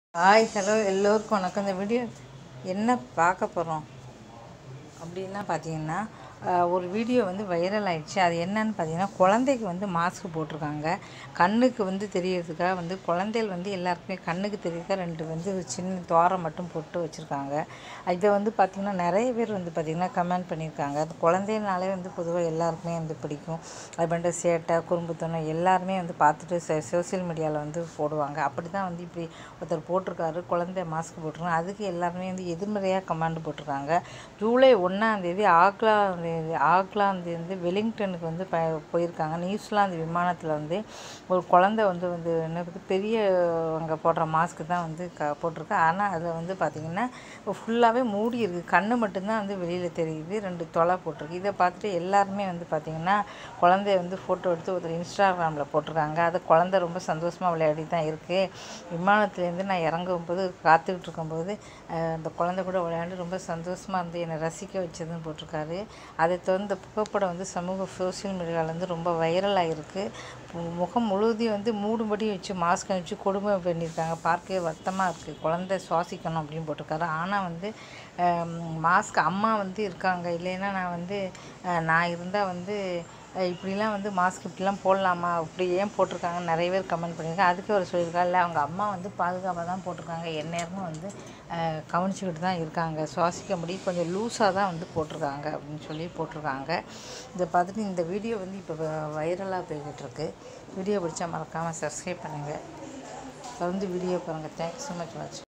hi hello எல்லோருக்கும் வணக்கம் இந்த வீடியோ என்ன பார்க்க போகிறோம் அப்படின்னா பார்த்தீங்கன்னா ஆஹ், ஒரு வீடியோ வந்து வைரல் ஆயிடுச்சு அது என்னன்னு பார்த்தீங்கன்னா குழந்தைக்கு வந்து மாஸ்க் போட்டிருக்காங்க கண்ணுக்கு வந்து தெரியறதுக்காக வந்து குழந்தைகள் வந்து எல்லாருக்குமே கண்ணுக்கு தெரியறதுக்காக ரெண்டு வந்து ஒரு சின்ன துவாரம் மட்டும் போட்டு வச்சுருக்காங்க இதை வந்து பார்த்திங்கன்னா நிறைய பேர் வந்து பார்த்திங்கன்னா கமெண்ட் பண்ணியிருக்காங்க அது குழந்தைனாலே வந்து பொதுவாக எல்லாருக்குமே வந்து பிடிக்கும் அது பண்ணிட்டு சேட்டை குறும்புத்தனம் எல்லாருமே வந்து பார்த்துட்டு சோசியல் மீடியாவில் வந்து போடுவாங்க அப்படி தான் வந்து இப்படி ஒருத்தர் போட்டிருக்காரு குழந்தை மாஸ்க் போட்டிருக்காங்க அதுக்கு எல்லாருமே வந்து எதிர்மறையாக கமெண்ட் போட்டிருக்காங்க ஜூலை ஒன்றாந்தேதி ஆக்லாந்து ஆக்லாந்து வந்து வெலிங்டனுக்கு வந்து ப போயிருக்காங்க நியூசிலாந்து விமானத்தில் வந்து ஒரு குழந்தை வந்து வந்து என்ன இருக்குது பெரிய அங்கே போடுற மாஸ்க்கு தான் வந்து க போட்டிருக்கு ஆனால் அதில் வந்து பார்த்திங்கன்னா ஃபுல்லாகவே மூடி இருக்குது கண்ணு மட்டும்தான் வந்து வெளியில் தெரியுது ரெண்டு தொலை போட்டிருக்கு இதை பார்த்துட்டு எல்லாருமே வந்து பார்த்திங்கன்னா குழந்தைய வந்து ஃபோட்டோ எடுத்து ஒருத்தர் இன்ஸ்டாகிராமில் போட்டிருக்காங்க அது குழந்தை ரொம்ப சந்தோஷமாக விளையாடி தான் இருக்குது விமானத்துலேருந்து நான் இறங்கும்போது காத்துக்கிட்டு இருக்கும்போது அஹ், அந்த குழந்தை கூட விளையாண்டு ரொம்ப சந்தோஷமாக இருந்து என்னை ரசிக்க வச்சதுன்னு போட்டிருக்காரு அதை தொடர்ந்து இந்த புகைப்படம் வந்து சமூக சோஷியல் மீடியாவில் வந்து ரொம்ப வைரலாக இருக்குது முகம் முழுவதையும் வந்து மூடுபடி வச்சு மாஸ்க் வச்சு கொடுமை பண்ணியிருக்காங்க பார்க்கவே வருத்தமாக இருக்குது குழந்தை சுவாசிக்கணும் அப்படின்னு போட்டிருக்காரு ஆனால் வந்து மாஸ்க் அம்மா வந்து இருக்காங்க இல்லைன்னா நான் வந்து அஹ், நான் இருந்தால் வந்து அஹ், இப்படிலாம் வந்து மாஸ்க் இப்படிலாம் போடலாமா இப்படி ஏன் போட்டிருக்காங்கன்னு நிறைய பேர் கமெண்ட் பண்ணியிருக்காங்க அதுக்கு அவர் சொல்லியிருக்காரு இல்லை அவங்க அம்மா வந்து பாதுகாப்பாக தான் போட்டிருக்காங்க எந்நேரமும் வந்து அஹ், கவனிச்சுக்கிட்டு தான் இருக்காங்க சுவாசிக்க முடியும் கொஞ்சம் லூஸாக தான் வந்து போட்டிருக்காங்க அப்படின்னு சொல்லி போட்டிருக்காங்க இதை பார்த்துட்டு இந்த வீடியோ வந்து இப்போ வைரலாக போய்கிட்டு இருக்கு வீடியோ பிடிச்சா மறக்காமல் சப்ஸ்கிரைப் பண்ணுங்கள் தொடர்ந்து வீடியோ பாருங்கள் தேங்க்ஸ் ஸோ மச் வாட்ச்